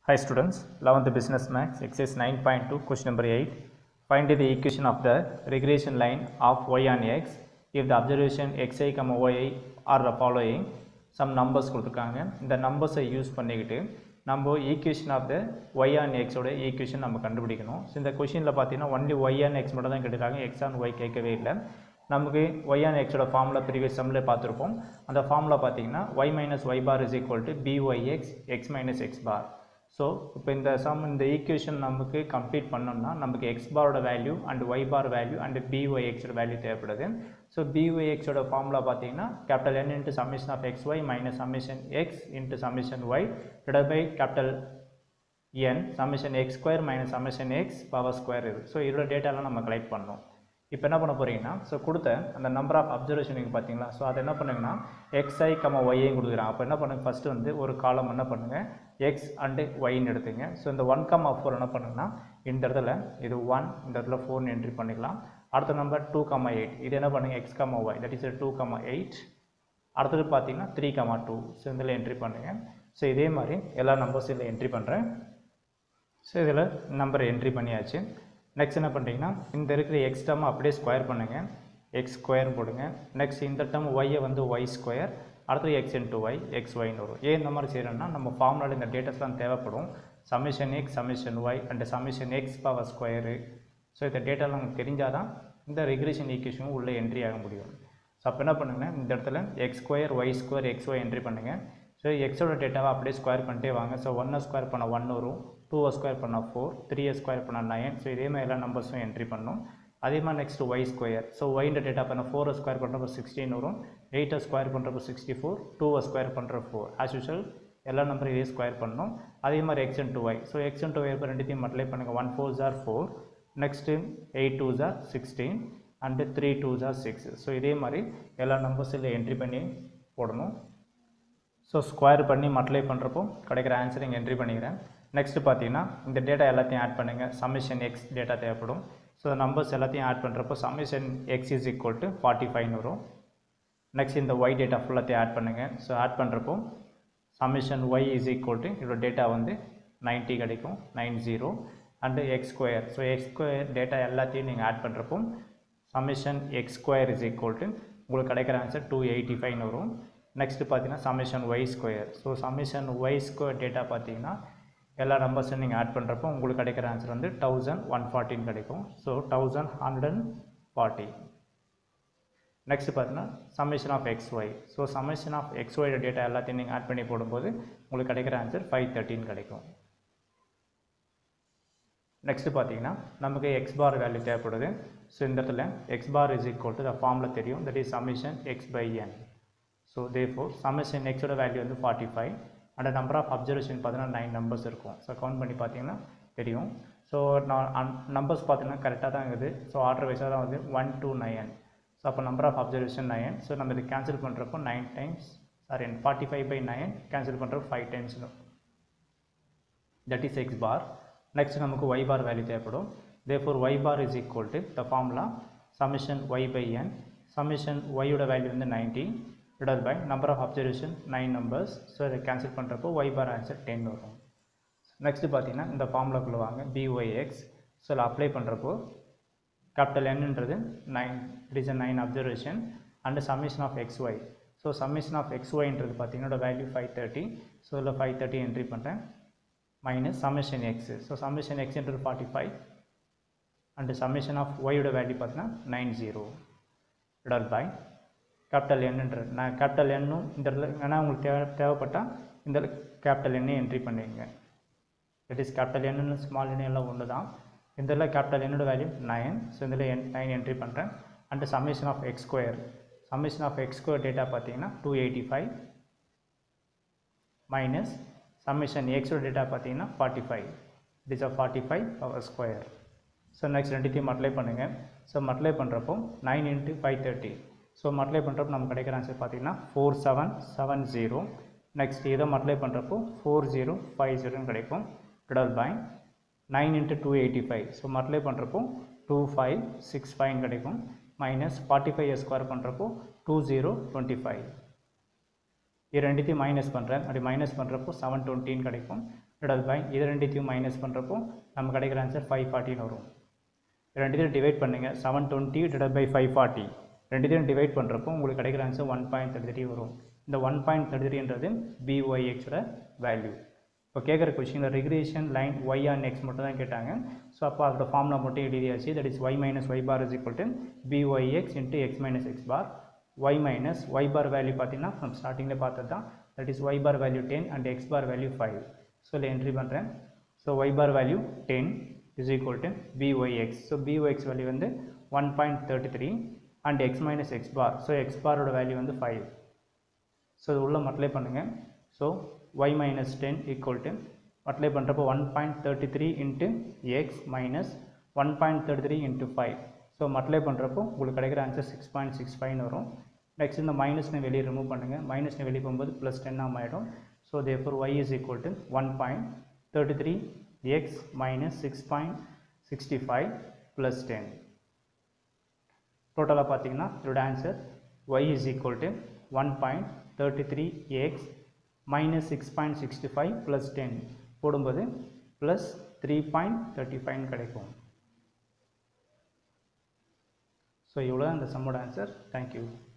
Hi students, 11th Business Max, exercise 9.2, question number 8. Find the equation of the regression line of y on x if the observation xi, yi are the following. Some numbers கொடுத்துருக்காங்க இந்த நம்பர்ஸை use பண்ணிக்கிட்டு நம்ம equation of the Y on எக்ஸோட equation நம்ம கண்டுபிடிக்கணும் so இந்த கொஷினில் பார்த்தீங்கன்னா ஒன்லி ஒய் ஆன் எக்ஸ் மட்டும் தான் கேட்டிருக்காங்க எக்ஸ் ஆன் ஒய் கேட்கவே இல்லை நமக்கு ஒய் ஆன் எக்ஸோட ஃபார்முலா ப்ரீவியஸ் சம்மில் பார்த்துருப்போம் அந்த ஃபார்முலா பார்த்தீங்கன்னா Y minus Y bar is equal to b y x X minus X bar so இப்போ இந்த சம் இந்த ஈக்குவேஷன் நமக்கு கம்ப்ளீட் பண்ணோம்னா நமக்கு எக்ஸ் பாரோட value and Y bar value and பிஒய்எக்ஸோட வேல்யூ தேவைப்படுது ஸோ பிஒய்எக்ஸோட ஃபார்முலா பார்த்தீங்கன்னா capital N into summation of X Y minus summation X into summation Y divide by capital N summation X square minus summation X power square இது so இதோட டேட்டாலாம் நம்ம collect பண்ணோம் இப்போ என்ன பண்ண போகிறீங்கன்னா ஸோ கொடுத்த அந்த நம்பர் ஆஃப் அப்சர்வேஷன் நீங்கள் பார்த்தீங்களா ஸோ அதை என்ன பண்ணுங்கன்னா எக்ஸ்ஐ கம ஒய்யையும் கொடுக்குறாங்க அப்போ என்ன பண்ணுங்க ஃபஸ்ட்டு வந்து ஒரு காலம் என்ன பண்ணுங்கள் எக்ஸ் அண்டு ஒய்ன்னு எடுத்துங்க ஸோ இந்த ஒன் கமா ஃபோர் என்ன பண்ணுங்கன்னா இந்த இடத்துல இது ஒன் இந்த இடத்துல ஃபோர்னு என்ட்ரி பண்ணிக்கலாம் அடுத்த நம்பர் டூ கமா எயிட் இது என்ன பண்ணுங்கள் X comma Y that is two comma eight அடுத்தது பார்த்தீங்கன்னா த்ரீ கமா டூ ஸோ இதில் என்ட்ரி பண்ணுங்கள் ஸோ இதே மாதிரி எல்லா நம்பர்ஸும் இதில் என்ட்ரி பண்ணுறேன் ஸோ இதில் நம்பர் என்ட்ரி பண்ணியாச்சு நெக்ஸ்ட் என்ன பண்ணுறீங்கன்னா இந்த இருக்கிற எக்ஸ் டேர்மை அப்படியே ஸ்கொயர் பண்ணுங்கள் எக்ஸ் ஸ்கொயர் போடுங்க நெக்ஸ்ட் இந்த டேர்ம் ஒய்யை வந்து ஒய் ஸ்கொயர் அடுத்தது எக்ஸ் இன்ட்டு ஒய் எக்ஸ் ஒய்னு வரும் ஏன் இந்த மாதிரி செய்கிறோன்னா நம்ம ஃபார்முலாவில் இந்த டேட்டாஸ்லாம் தேவைப்படும் summation X summation Y and summation X power square so இந்த டேட்டாலாம் நமக்கு தெரிஞ்சால் தான் இந்த ரெகுலேஷன் ஈக்குவேஷனும் உள்ளே என்ட்ரி ஆக முடியும் ஸோ அப்போ என்ன பண்ணுங்கன்னா இந்த இடத்துல X square Y square X Y entry பண்ணுங்கள் ஸோ எக்ஸோட டேட்டாவை அப்படியே ஸ்கொயர் பண்ணிட்டே வாங்க ஸோ ஒன்னை ஸ்கொயர் பண்ண ஒன் வரும் டூவை ஸ்கொயர் பண்ணால் ஃபோர் த்ரீயை ஸ்கொயர் பண்ணால் நைன் ஸோ இதே மாதிரி எல்லா நம்பர்ஸும் என்ட்ரி பண்ணும் அதே மாதிரி நெக்ஸ்ட் ஒய் ஸ்கொயர் ஸோ ஒய்ன்ற டேட்டா பண்ண ஃபோரை ஸ்கொயர் பண்ணுறப்போ சிக்ஸ்டீன் வரும் எயிட்டை ஸ்கொயர் பண்ணுறப்போ சிக்ஸ்டி ஃபோர் டூவை ஸ்கொயர் பண்ணுற ஃபோர் ஆஸ் யூஷுவல் எல்லா நம்பரும் இதே ஸ்கொயர் பண்ணணும் அதே மாதிரி X into Y so X into Y இப்போ ரெண்டுத்தையும் மல்டிப்ளை பண்ணுங்கள் one four are four next eight two are sixteen and three two are six so இதே மாதிரி எல்லா நம்பர்ஸில் என்ட்ரி பண்ணி போடணும் ஸோ ஸ்கொயர் பண்ணி மல்டிப்ளை பண்ணுறப்போ கிடைக்கிற ஆன்சர் இங்கே என்ட்ரி பண்ணிக்கிறேன் நெக்ஸ்ட்டு பார்த்தீங்கன்னா இந்த டேட்டா எல்லாத்தையும் ஆட் பண்ணுங்கள் சமிஷன் எக்ஸ் டேட்டா தேவைப்படும் ஸோ நம்பர்ஸ் எல்லாத்தையும் ஆட் பண்ணுறப்போ summation X is equal to forty ஃபைவ்னு வரும் நெக்ஸ்ட் இந்த ஒய் டேட்டா ஃபுல்லாத்தையும் ஆட் பண்ணுங்கள் ஸோ ஆட் பண்ணுறப்போ summation Y is equal to இதோட டேட்டா வந்து நைன்ட்டி கிடைக்கும் nine zero and X square so X square data எல்லாத்தையும் நீங்கள் ஆட் பண்ணுறப்போ summation X square is equal to உங்களுக்கு கிடைக்கிற ஆன்சர் டூ எயிட்டி ஃபைவ்னு வரும் நெக்ஸ்ட்டு பார்த்தீங்கன்னா சமிஷன் Y square so summation Y square data பார்த்தீங்கன்னா எல்லா நம்பர்ஸும் நீங்கள் ஆட் பண்ணுறப்போ உங்களுக்கு கிடைக்கிற ஆன்சர் வந்து தௌசண்ட் ஒன் ஃபார்ட்டின் கிடைக்கும் so thousand hundred and forty next பார்த்தீங்கன்னா summation of X Y so summation of X Y data எல்லாத்தையும் நீங்கள் ஆட் பண்ணி போடும்போது உங்களுக்கு கிடைக்கிற ஆன்சர் ஃபைவ் தேர்ட்டின் கிடைக்கும் நெக்ஸ்ட்டு பார்த்தீங்கன்னா நமக்கு எக்ஸ் பார் வேல்யூ தேவைப்படுது ஸோ இந்த இடத்துல X bar is equal to the ஃபார்மில் தெரியும் that is summation X by N so therefore summation எக்ஸோட வேல்யூ வந்து forty five and number of observation பார்த்தீங்கன்னா நைன் நம்பர்ஸ் இருக்கும் ஸோ கவுண்ட் பண்ணி பார்த்தீங்கன்னா தெரியும் ஸோ நான் நம்பர்ஸ் பார்த்தீங்கன்னா கரெக்டாக தான் இருக்குது ஸோ ஆர்டர் வைஸாக தான் வந்து ஒன் டூ நைன் ஸோ அப்போ number of observation nine so நம்ம இது கேன்சல் பண்ணுறப்போ nine times sorry forty five by nine cancel பண்ணுறப்போ five times that is X bar next நமக்கு ஒய் பார் வேல்யூ தேவைப்படும் therefore Y bar is equal to the formula summation Y by N summation ஒய்யோட value வந்து ninety divide by number of observation nine numbers so இதை cancel பண்ணுறப்போ Y பார் answer ten வரும் next பார்த்தீங்கன்னா இந்த ஃபார்முலாக்குள்ளே வாங்க பிஒய்எக்ஸ் ஸோ இதில் அப்ளை பண்ணுறப்போ கேபிட்டல் என்னன்றது nine it is a nine observation and summation of X Y so summation of X ஒய்ன்றது பார்த்தீங்கன்னா வேல்யூ ஃபைவ் தேர்ட்டி ஸோ இதில் ஃபைவ் தேர்ட்டி என்ட்ரி பண்ணுறேன் minus summation X so summation எக்ஸ்ன்றது forty five and summation of ஒய்யோட value பார்த்தீங்கன்னா nine zero divide by capital என்னன்ற நான் capital என்னும் இந்த இடத்துல ஏன்னா உங்களுக்கு தேவை தேவைப்பட்டால் இந்த கேபிட்டல் எண்ணை என்ட்ரி பண்ணுவீங்க it is capital N small N எல்லாம் ஒன்று தான் இந்த இதில் கேபிட்டல் என்னோட வேல்யூ நைன் ஸோ இதில் என் நைன் என்ட்ரி பண்ணுறேன் and summation of X square summation of X square data பார்த்தீங்கன்னா two eighty five minus summation எக்ஸோட டேட்டா பார்த்தீங்கன்னா forty five it is a forty five power square so next ரெண்டுத்தையும் multiply பண்ணுங்கள் so multiply பண்ணுறப்போ nine into five thirty so multiply பண்ணுறப்போ நமக்கு கிடைக்கிற answer பார்த்தீங்கன்னா four seven seven zero next இதை மல்டிப்ளை பண்ணுறப்போ ஃபோர் ஜீரோ ஃபைவ் ஜீரோன்னு கிடைக்கும் divide by nine into two eighty five so multiply பண்ணுறப்போ டூ ஃபைவ் சிக்ஸ் ஃபைவ்னு கிடைக்கும் மைனஸ் ஃபார்ட்டி ஃபைவ் ஸ்கொயர் பண்ணுறப்போ டூ ஜீரோ டுவெண்ட்டி ஃபைவ் இது ரெண்டுத்தையும் மைனஸ் பண்ணுறேன் அப்படி மைனஸ் பண்ணுறப்போ செவன் டுவெண்ட்டின்னு கிடைக்கும் டிவைட் பை இது ரெண்டுத்தையும் மைனஸ் பண்ணுறப்போ நம்ம கிடைக்கிற ஆன்சர் ஃபைவ் ஃபார்ட்டின்னு வரும் ரெண்டுத்தையும் டிவைட் பண்ணுங்கள் seven twenty divide by five forty ரெண்டுத்தையும் டிவைட் பண்ணுறப்போ உங்களுக்கு கிடைக்கிற answer one point thirty three வரும் இந்த ஒன் பாயிண்ட் தேர்ட்டி த்ரீன்றது பிஒய்எக்ஸோட வேல்யூ இப்போ கேட்குற கொஷினில் regulation line Y on X மட்டும் தான் கேட்டாங்க ஸோ அப்போ அதோட ஃபார்முலா மட்டும் எழுதியாச்சு that is Y minus Y bar is equal to B Y X into X minus X bar Y minus Y bar value பார்த்தீங்கன்னா நம்ம ஸ்டார்டிங்கில் பார்த்தது தான் that is Y bar value ten and X bar value five so இதில் entry பண்ணுறேன் so Y bar value ten is equal to B Y X so B Y X value வந்து one point thirty three and X minus X bar so X பாரோட value வந்து five so இது உள்ள multiply பண்ணுங்கள் so Y minus ten equal to multiply பண்ணுறப்போ one point thirty three into X minus one point thirty three into five so multiply பண்ணுறப்போ உங்களுக்கு கிடைக்கிற answer six point six ஃபைவ்னு வரும் நெக்ஸ்ட் இந்த மைனஸ்னு வெளியே ரிமூவ் பண்ணுங்கள் மைனஸ்னு வெளியே போகும்போது ப்ளஸ் டென் ஆகிடும் so therefore Y is equal to one point thirty three X minus six point sixty five plus ten டோட்டலாக பார்த்தீங்கன்னா இதோட answer Y is equal to one point thirty three X minus six point sixty five plus ten போடும்போது plus three point thirty ஃபைவ்னு கிடைக்கும் so இவ்வளோ அந்த சம்மோட answer thank you